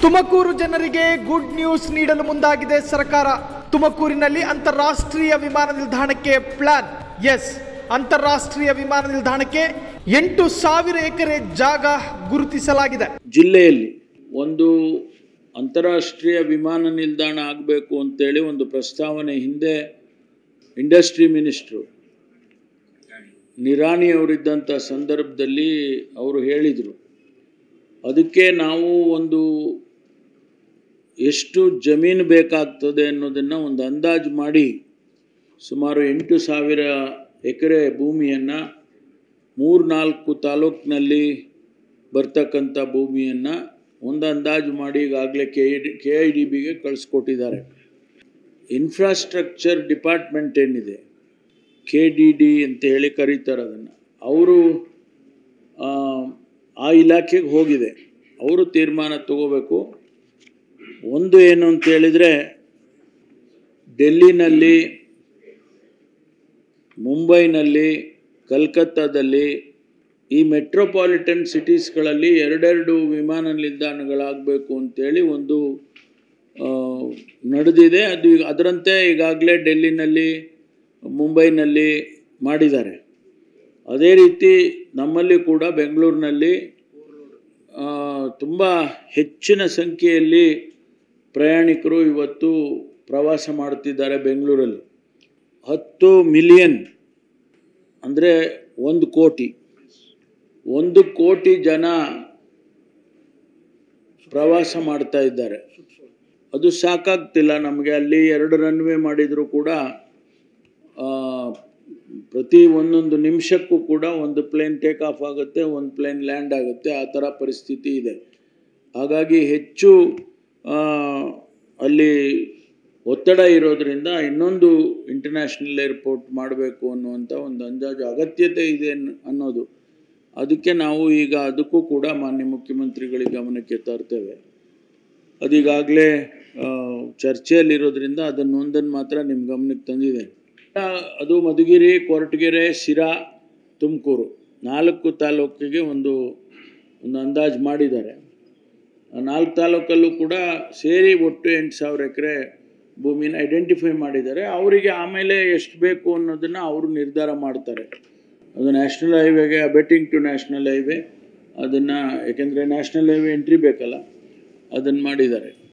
ತುಮಕೂರು ಜನರಿಗೆ good news ನೀಡಲು ಮುಂದಾಗಿದೆ ಸರ್ಕಾರ ತುಮಕೂರಿನಲ್ಲಿ ಅಂತಾರಾಷ್ಟ್ರೀಯ ವಿಮಾನ ನಿಲ್ದಾಣಕ್ಕೆ ಪ್ಲಾನ್ ಎಸ್ ಅಂತಾರಾಷ್ಟ್ರೀಯ ವಿಮಾನ ನಿಲ್ದಾಣಕ್ಕೆ ಎಂಟು ಸಾವಿರ ಎಕರೆ ಜಾಗ ಗುರುತಿಸಲಾಗಿದೆ ಜಿಲ್ಲೆಯಲ್ಲಿ ಒಂದು ಅಂತಾರಾಷ್ಟ್ರೀಯ ವಿಮಾನ ನಿಲ್ದಾಣ ಆಗಬೇಕು ಅಂತೇಳಿ ಒಂದು ಪ್ರಸ್ತಾವನೆ ಹಿಂದೆ ಇಂಡಸ್ಟ್ರಿ ಮಿನಿಸ್ಟ್ರು ನಿರಾಣಿ ಅವರಿದ್ದಂಥ ಸಂದರ್ಭದಲ್ಲಿ ಅವರು ಹೇಳಿದರು ಅದಕ್ಕೆ ನಾವು ಒಂದು ಎಷ್ಟು ಜಮೀನು ಬೇಕಾಗ್ತದೆ ಅನ್ನೋದನ್ನು ಒಂದು ಅಂದಾಜು ಮಾಡಿ ಸುಮಾರು ಎಂಟು ಸಾವಿರ ಎಕರೆ ಭೂಮಿಯನ್ನು ಮೂರು ನಾಲ್ಕು ತಾಲೂಕಿನಲ್ಲಿ ಬರ್ತಕ್ಕಂಥ ಭೂಮಿಯನ್ನು ಒಂದು ಅಂದಾಜು ಮಾಡಿ ಈಗಾಗಲೇ K I D K I D ಬಿಗೆ ಕಳಿಸ್ಕೊಟ್ಟಿದ್ದಾರೆ ಇನ್ಫ್ರಾಸ್ಟ್ರಕ್ಚರ್ ಡಿಪಾರ್ಟ್ಮೆಂಟ್ ಏನಿದೆ ಕೆ ಡಿ ಡಿ ಅಂತ ಹೇಳಿ ಕರೀತಾರೆ ಅದನ್ನು ಅವರು ಆ ಇಲಾಖೆಗೆ ಹೋಗಿದೆ ಅವರು ತೀರ್ಮಾನ ತಗೋಬೇಕು ಒಂದು ಏನು ಅಂತ ಹೇಳಿದರೆ ಡೆಲ್ಲಿನಲ್ಲಿ ಮುಂಬೈನಲ್ಲಿ ಕಲ್ಕತ್ತಾದಲ್ಲಿ ಈ ಮೆಟ್ರೋಪಾಲಿಟನ್ ಸಿಟೀಸ್ಗಳಲ್ಲಿ ಎರಡೆರಡು ವಿಮಾನ ನಿಲ್ದಾಣಗಳಾಗಬೇಕು ಅಂತೇಳಿ ಒಂದು ಆ, ನಡೆದಿದೆ ಅದು ಈಗ ಅದರಂತೆ ಈಗಾಗಲೇ ಡೆಲ್ಲಿನಲ್ಲಿ ಮುಂಬೈನಲ್ಲಿ ಮಾಡಿದ್ದಾರೆ ಅದೇ ರೀತಿ ನಮ್ಮಲ್ಲಿ ಕೂಡ ಬೆಂಗಳೂರಿನಲ್ಲಿ ತುಂಬ ಹೆಚ್ಚಿನ ಸಂಖ್ಯೆಯಲ್ಲಿ ಪ್ರಯಾಣಿಕರು ಇವತ್ತು ಪ್ರವಾಸ ಮಾಡ್ತಿದ್ದಾರೆ ಬೆಂಗಳೂರಲ್ಲಿ ಹತ್ತು ಮಿಲಿಯನ್ ಅಂದರೆ ಒಂದು ಕೋಟಿ ಒಂದು ಕೋಟಿ ಜನ ಪ್ರವಾಸ ಮಾಡ್ತಾ ಇದ್ದಾರೆ ಅದು ಸಾಕಾಗ್ತಿಲ್ಲ ನಮಗೆ ಅಲ್ಲಿ ಎರಡು ರನ್ವೇ ಮಾಡಿದರೂ ಕೂಡ ಆ, ಪ್ರತಿ ಒಂದೊಂದು ನಿಮಿಷಕ್ಕೂ ಕೂಡ ಒಂದು ಪ್ಲೇನ್ ಟೇಕ್ ಆಫ್ ಆಗುತ್ತೆ ಒಂದು ಪ್ಲೇನ್ ಲ್ಯಾಂಡ್ ಆಗುತ್ತೆ ಆ ಥರ ಪರಿಸ್ಥಿತಿ ಇದೆ ಹಾಗಾಗಿ ಹೆಚ್ಚು ಆ, ಅಲ್ಲಿ ಒತ್ತಡ ಇರೋದರಿಂದ ಇನ್ನೊಂದು ಇಂಟರ್ನ್ಯಾಷನಲ್ ಏರ್ಪೋರ್ಟ್ ಮಾಡಬೇಕು ಅನ್ನುವಂಥ ಒಂದು ಅಂದಾಜು ಅಗತ್ಯತೆ ಇದೆ ಅನ್- ಅನ್ನೋದು ಅದಕ್ಕೆ ನಾವು ಈಗ ಅದಕ್ಕೂ ಕೂಡ ಮಾನ್ಯ ಮುಖ್ಯಮಂತ್ರಿಗಳಿಗೆ ಗಮನಕ್ಕೆ ತರ್ತೇವೆ ಅದೀಗಾಗಲೇ ಚರ್ಚೆಯಲ್ಲಿರೋದ್ರಿಂದ ಅದನ್ನು ಒಂದನ್ನು ಮಾತ್ರ ನಿಮ್ಮ ಗಮನಕ್ಕೆ ತಂದಿದೆ ಆ, ಅದು ಮಧುಗಿರಿ ಕೊರಟಗೆರೆ ಶಿರಾ ತುಮಕೂರು ನಾಲ್ಕು ತಾಲೂಕಿಗೆ ಒಂದು ಒಂದು ಅಂದಾಜು ಮಾಡಿದ್ದಾರೆ ಆ ನಾಲ್ಕು ತಾಲೂಕಲ್ಲೂ ಕೂಡ ಸೇರಿ ಒಟ್ಟು ಎಂಟು ಸಾವಿರ ಎಕರೆ ಭೂಮಿನ ಐಡೆಂಟಿಫೈ ಮಾಡಿದ್ದಾರೆ ಅವರಿಗೆ ಆಮೇಲೆ ಎಷ್ಟು ಬೇಕು ಅನ್ನೋದನ್ನು ಅವರು ನಿರ್ಧಾರ ಮಾಡ್ತಾರೆ ಅದು ನ್ಯಾಷನಲ್ ಹೈವೇಗೆ ಅಬೆಟಿಂಗ್ ಟು ನ್ಯಾಷನಲ್ ಹೈವೇ ಅದನ್ನು ಯಾಕೆಂದರೆ ನ್ಯಾಷನಲ್ ಹೈವೇ ಎಂಟ್ರಿ ಬೇಕಲ್ಲ ಅದನ್ನು ಮಾಡಿದ್ದಾರೆ